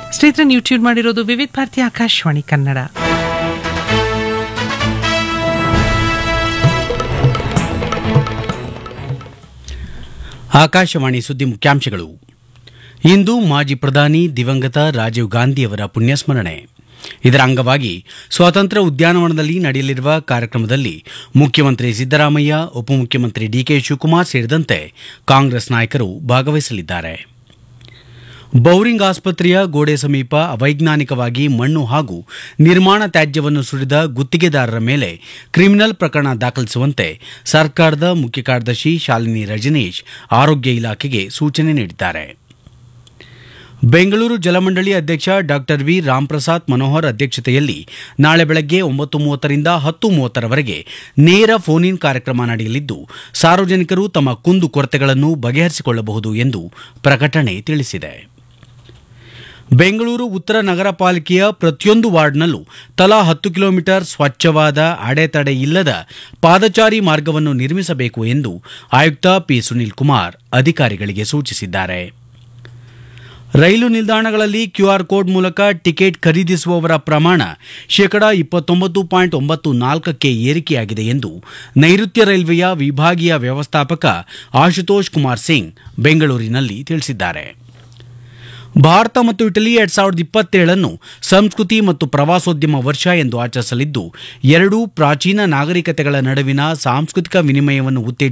ಸ್ನೇಹಿತರೆ ನೀವು ಟ್ಯೂನ್ ಮಾಡಿರೋದು ವಿವಿಧ ಭಾರತಿ ಆಕಾಶವಾಣಿ ಕನ್ನಡ ಆಕಾಶವಾಣಿ ಸುದ್ದಿ ಮುಖ್ಯಾಂಶಗಳು ಇಂದು ಮಾಜಿ ಪ್ರಧಾನಿ ದಿವಂಗತ ರಾಜೀವ್ ಗಾಂಧಿಯವರ ಪುಣ್ಯಸ್ಮರಣೆ ಇದರ ಅಂಗವಾಗಿ ಸ್ವಾತಂತ್ರ್ಯ ಉದ್ಯಾನವನದಲ್ಲಿ ನಡೆಯಲಿರುವ ಕಾರ್ಯಕ್ರಮದಲ್ಲಿ ಮುಖ್ಯಮಂತ್ರಿ ಸಿದ್ದರಾಮಯ್ಯ ಉಪಮುಖ್ಯಮಂತ್ರಿ ಡಿಕೆ ಶಿವಕುಮಾರ್ ಸೇರಿದಂತೆ ಕಾಂಗ್ರೆಸ್ ನಾಯಕರು ಭಾಗವಹಿಸಲಿದ್ದಾರೆ ಬೌರಿಂಗ್ ಆಸ್ಪತ್ರೆಯ ಗೋಡೆ ಸಮೀಪ ಅವೈಜ್ಞಾನಿಕವಾಗಿ ಮಣ್ಣು ಹಾಗೂ ನಿರ್ಮಾಣ ತ್ಯಾಜ್ಯವನ್ನು ಸುರಿದ ಗುತ್ತಿಗೆದಾರರ ಮೇಲೆ ಕ್ರಿಮಿನಲ್ ಪ್ರಕರಣ ದಾಖಲಿಸುವಂತೆ ಸರ್ಕಾರದ ಮುಖ್ಯ ಕಾರ್ಯದರ್ಶಿ ಶಾಲಿನಿ ರಜನೀಶ್ ಆರೋಗ್ಯ ಇಲಾಖೆಗೆ ಸೂಚನೆ ನೀಡಿದ್ದಾರೆ ಬೆಂಗಳೂರು ಜಲಮಂಡಳಿ ಅಧ್ಯಕ್ಷ ಡಾಕ್ಟರ್ ವಿ ರಾಮ್ಪ್ರಸಾದ್ ಮನೋಹರ್ ಅಧ್ಯಕ್ಷತೆಯಲ್ಲಿ ನಾಳೆ ಬೆಳಗ್ಗೆ ಒಂಬತ್ತು ಮೂವತ್ತರಿಂದ ಹತ್ತು ಮೂವತ್ತರವರೆಗೆ ನೇರ ಫೋನ್ ಇನ್ ಕಾರ್ಯಕ್ರಮ ನಡೆಯಲಿದ್ದು ಸಾರ್ವಜನಿಕರು ತಮ್ಮ ಕುಂದು ಕೊರತೆಗಳನ್ನು ಬಗೆಹರಿಸಿಕೊಳ್ಳಬಹುದು ಎಂದು ಪ್ರಕಟಣೆ ತಿಳಿಸಿದೆ ಬೆಂಗಳೂರು ಉತ್ತರ ನಗರ ಪಾಲಿಕೆಯ ಪ್ರತಿಯೊಂದು ವಾರ್ಡ್ನಲ್ಲೂ ತಲಾ ಹತ್ತು ಕಿಲೋಮೀಟರ್ ಸ್ವಚ್ಛವಾದ ಅಡೆತಡೆ ಇಲ್ಲದ ಪಾದಚಾರಿ ಮಾರ್ಗವನ್ನು ನಿರ್ಮಿಸಬೇಕು ಎಂದು ಆಯುಕ್ತ ಪಿ ಸುನೀಲ್ ಕುಮಾರ್ ಅಧಿಕಾರಿಗಳಿಗೆ ಸೂಚಿಸಿದ್ದಾರೆ ರೈಲು ನಿಲ್ದಾಣಗಳಲ್ಲಿ ಕ್ಯೂಆರ್ ಕೋಡ್ ಮೂಲಕ ಟಿಕೆಟ್ ಖರೀದಿಸುವವರ ಪ್ರಮಾಣ ಶೇಕಡಾ ಇಪ್ಪತ್ತೊಂಬತ್ತು ಪಾಯಿಂಟ್ ಒಂಬತ್ತು ನಾಲ್ಕಕ್ಕೆ ಏರಿಕೆಯಾಗಿದೆ ಎಂದು ನೈಋತ್ಯ ರೈಲ್ವೆಯ ವಿಭಾಗೀಯ ವ್ಯವಸ್ಥಾಪಕ ಆಶುತೋಷ್ ಕುಮಾರ್ ಸಿಂಗ್ ಬೆಂಗಳೂರಿನಲ್ಲಿ ತಿಳಿಸಿದ್ದಾರೆ ಭಾರತ ಮತ್ತು ಇಟಲಿ ಎರಡ್ ಸಾವಿರದ ಇಪ್ಪತ್ತೇಳನ್ನು ಸಂಸ್ಕೃತಿ ಮತ್ತು ಪ್ರವಾಸೋದ್ಯಮ ವರ್ಷ ಎಂದು ಆಚರಿಸಲಿದ್ದು ಎರಡೂ ಪ್ರಾಚೀನ ನಾಗರಿಕತೆಗಳ ನಡುವಿನ ಸಾಂಸ್ಕೃತಿಕ ವಿನಿಮಯವನ್ನು ಉತ್ತೇಜಿಸುವ